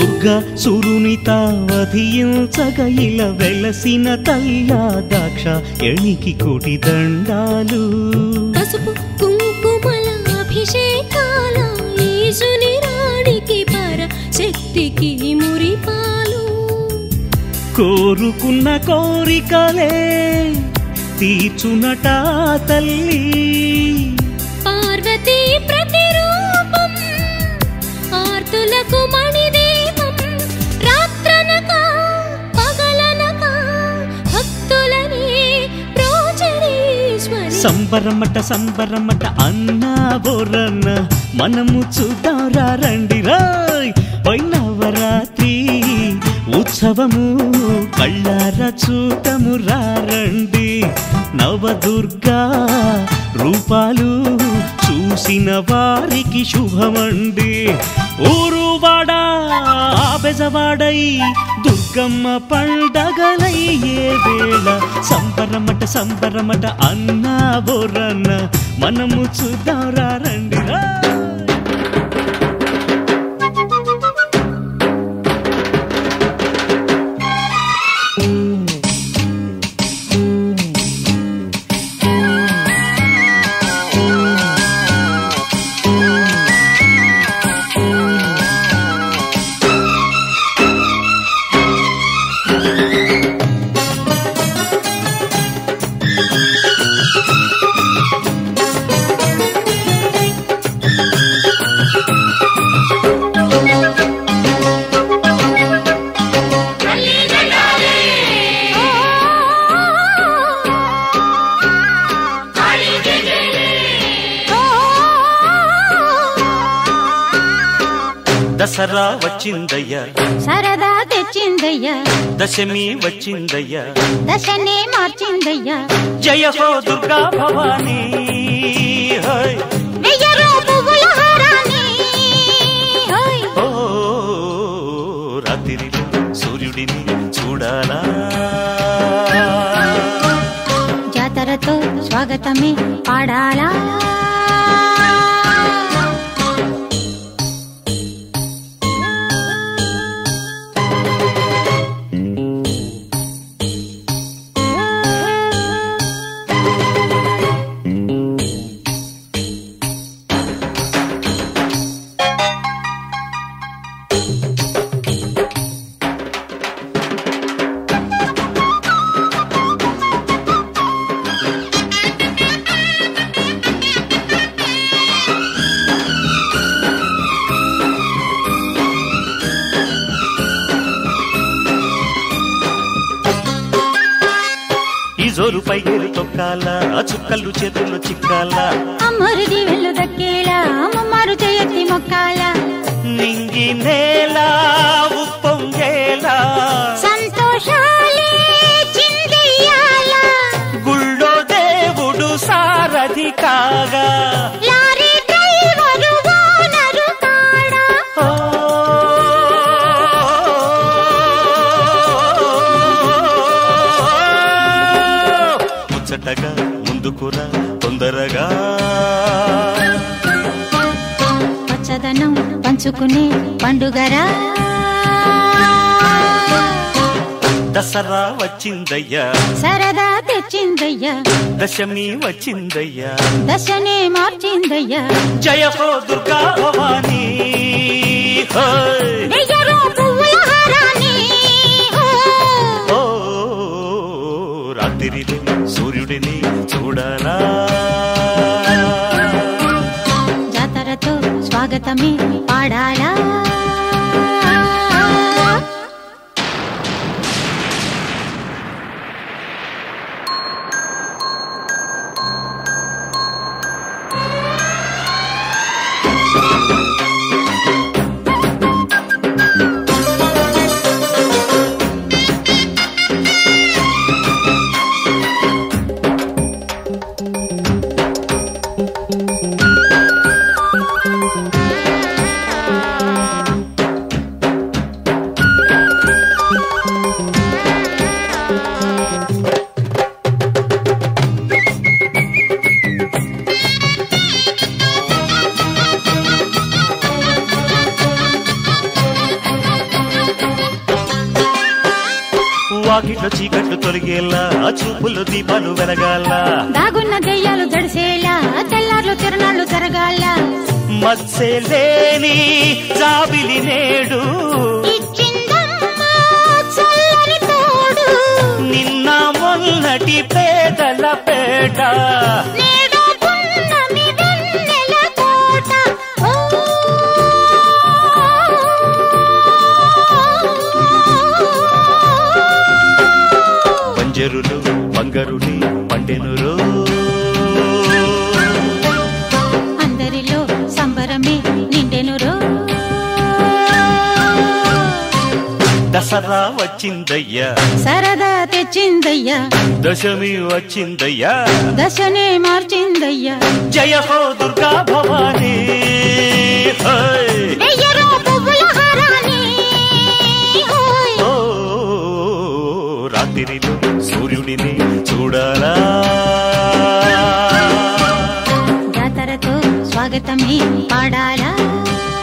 దుర్గా సురునిత వధించగ ఇలా వెలసిన తల్లా దాక్ష ఎణికి కోటి దండాలు పసుపు కుంకుమల అభిషేకాల ఈశుని రాణికి పర శక్తికి మురిపాలు కోరుకున్న కోరికలే తీర్చునట తల్లి పార్వతీ ప్రతిరూపం ఆర్తులకు మణిదేవం రాత్రనక పగలనక భక్తులని ప్రోచనీశ్వరి సంబరమట సంబరమట అన్నా బోరన్న మనము చూద్దాంరా రండి రాయ్ వైనవరాత్రి ఉత్సవము కళ్ళార చూడము రండి నవదుర్గా రూపాలు చూసిన వారికి శుభమండి ఊరువాడ బెజవాడై దుర్గమ్మ పండగలయ్యే వేళ సంబరమట సంబరమట అన్నా బోరన్న మనము చూద్దాంరా రండి రా దసరా వచ్చిందయ్యా సరదా తెచ్చిందయ్యా దశమి వచ్చిందయ్యా దశనే మార్చిందయ్యా జయ హో దుర్గా భవానీ హై. వెయ్యరు పువ్వుల హారాన్ని హోయ్. ఓ రాత్రిలో సూర్యుడిని చూడాలా జాతరతో స్వాగతమే పాడాలా ఈ జోరు పైగేరు తొక్కాల ఆ చుక్కలు చేతుల్లో చిక్కాల అమ్మరుది వెళ్ళు దక్కేలా అమ్మమ్మారు చేయత్తి మొక్కాల నింగి నేల ఉప్పొంగేలా సంతోషాలే చిందెయ్యాల గుళ్ళో దేవుడు సారథి కాగా లారీ డ్రైవరు ఓనరు కాడా ఓ ముచ్చటగా ముందుకురా తొందరగా పచ్చదనం పంచుకునే పండుగరా దసరా వచ్చిందయ్యా సరదా తెచ్చిందయ్యా దశమి వచ్చిందయ్యా దశనే మార్చిందయ్యా జయ హో దుర్గా భవానీ హై. వెయ్యరు పువ్వుల హారాన్ని హో. ఓ రాత్రిని సూర్యుడిని చూడాలా జాతరతో స్వాగతమే పాడాలా వాకిట్లో చీకట్లు తొలగేలా ఆ చూపుల్లో దీపాలు వెలగాల దాగున్న దెయ్యాలు జడిసేలా తెల్లార్లు తిరునాళ్ళు జరగాల మత్సే లేని జాబిలి నేడు ఇచ్చిందమ్మా చల్లని తోడు నిన్న మొన్నటి పేదల పేట నేడు పున్నమి వెన్నెల కోట ఓ పంజరులు బంగరుని పండెనురో అందరిలో సంబరమే నిండెనురో దసరా వచ్చిందయ్యా సరదా తెచ్చిందయ్యా దశమి వచ్చిందయ్యా దశనే మార్చిందయ్యా జయ హో దుర్గా భవానీ హై. వెయ్యరో పువ్వుల హారాన్ని ఓయ్. ఓ రాత్రిలో సూర్యుడిని చూడాలా జాతరతో స్వాగతమే పాడాలా